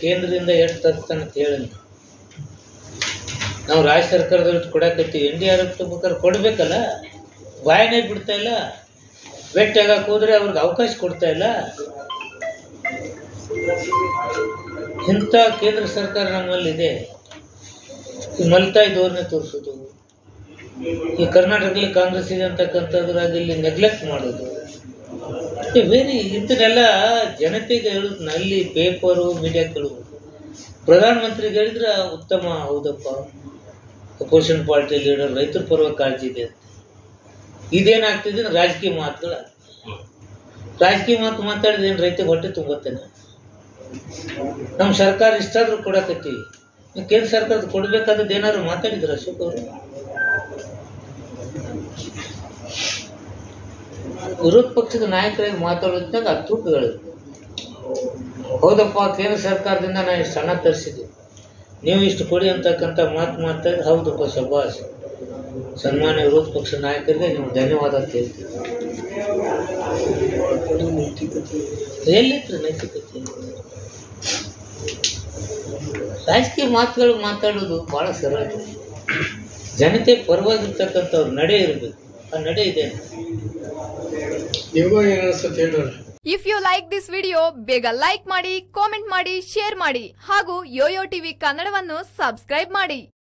ಕೇಂದ್ರದಿಂದ ಎಷ್ಟು ತರ್ತಾನೆ ಅಂತ ಹೇಳಿ ನಾವು ರಾಜ್ಯ ಸರ್ಕಾರದವ್ರು ಕೊಡಕತ್ತೀವಿ ಎನ್ ಡಿ ಆರ್ ಎಫ್ ಬೇಕಾದ್ರೆ ಕೊಡಬೇಕಲ್ಲ ಬಾಯನೇ ಬಿಡ್ತಾ ಇಲ್ಲ ಬೆಟ್ಟ ಆಗಕ್ಕೆ ಹೋದ್ರೆ ಅವ್ರಿಗೆ ಅವಕಾಶ ಕೊಡ್ತಾ ಇಲ್ಲ ಇಂಥ ಕೇಂದ್ರ ಸರ್ಕಾರ ನಮ್ಮಲ್ಲಿದೆ ಈ ಮಲ್ತಾಯಿ ಧೋರಣೆ ತೋರಿಸೋದು ಈ ಕರ್ನಾಟಕದಲ್ಲಿ ಕಾಂಗ್ರೆಸ್ ಇದೆ ಅಂತಕ್ಕಂಥದ್ರಾಗ ಇಲ್ಲಿ ನೆಗ್ಲೆಕ್ಟ್ ಮಾಡೋದು ವೆರಿ ಇಂಥನ್ನೆಲ್ಲ ಜನತೆಗೆ ಹೇಳುದು ಅಲ್ಲಿ ಪೇಪರು ಮೀಡಿಯಾಗಳು ಪ್ರಧಾನಮಂತ್ರಿಗೆ ಹೇಳಿದ್ರೆ ಉತ್ತಮ ಹೌದಪ್ಪ ಅಪೋಸಿಷನ್ ಪಾರ್ಟಿ ಲೀಡರ್ ರೈತರ ಪರವಾಗಿ ಕಾಳಜಿ ಇದೆ ಅಂತ ಇದೇನಾಗ್ತಿದೆ ಅಂದ್ರೆ ರಾಜಕೀಯ ಮಾತುಗಳು ರಾಜಕೀಯ ಮಾತು ಮಾತಾಡಿದ್ರೆ ಏನು ರೈತ ಹೊಟ್ಟೆ ತುಂಬತ್ತೇನೆ ನಮ್ಮ ಸರ್ಕಾರ ಇಷ್ಟಾದ್ರೂ ಕೊಡಕತ್ತೀವಿ ನೀವು ಕೇಂದ್ರ ಸರ್ಕಾರದ ಕೊಡ್ಬೇಕಾದದ್ದು ಏನಾದ್ರು ಮಾತಾಡಿದ್ರ ಅಶೋಕ್ ಅವರು ವಿರೋಧ ಪಕ್ಷದ ನಾಯಕರಾಗಿ ಮಾತಾಡೋದ್ನಾಗ ಹತ್ತು ಹೇಳಿದ್ರು ಹೌದಪ್ಪ ಕೇಂದ್ರ ಸರ್ಕಾರದಿಂದ ನಾನು ಇಷ್ಟು ಹಣ ತರಿಸಿದ್ದೆ ನೀವು ಇಷ್ಟು ಕೊಡಿ ಅಂತಕ್ಕಂಥ ಮಾತು ಮಾತಾಡಿದ್ರೆ ಹೌದಪ್ಪ ಶಬಾಷ್ ಸನ್ಮಾನ್ಯ ವಿರೋಧ ಪಕ್ಷ ನಾಯಕರಿಗೆ ನೀವು ಧನ್ಯವಾದ ಅಂತ ಹೇಳ್ತೀವಿ ಎಲ್ಲಿತ್ತು ನೈತಿಕತೆ ರಾಜಕೀಯ ಮಾತುಗಳು ಮಾತಾಡೋದು ಭಾಳ ಸರಳ ಜನತೆ ಪರವಾಗಿರ್ತಕ್ಕಂಥವ್ರ ನಡೆ ಇರಬೇಕು ಆ ನಡೆ ಇದೆ ನಿಮಗೂ ಏನು ಅನಿಸುತ್ತೆ ಹೇಳ್ರಿ if you like this video ಬೇಗ ಲೈಕ್ ಮಾಡಿ ಕಾಮೆಂಟ್ ಮಾಡಿ ಶೇರ್ ಮಾಡಿ ಹಾಗೂ ಯೋಯೋ ಟಿವಿ ಕನ್ನಡವನ್ನು ಸಬ್ಸ್ಕ್ರೈಬ್ ಮಾಡಿ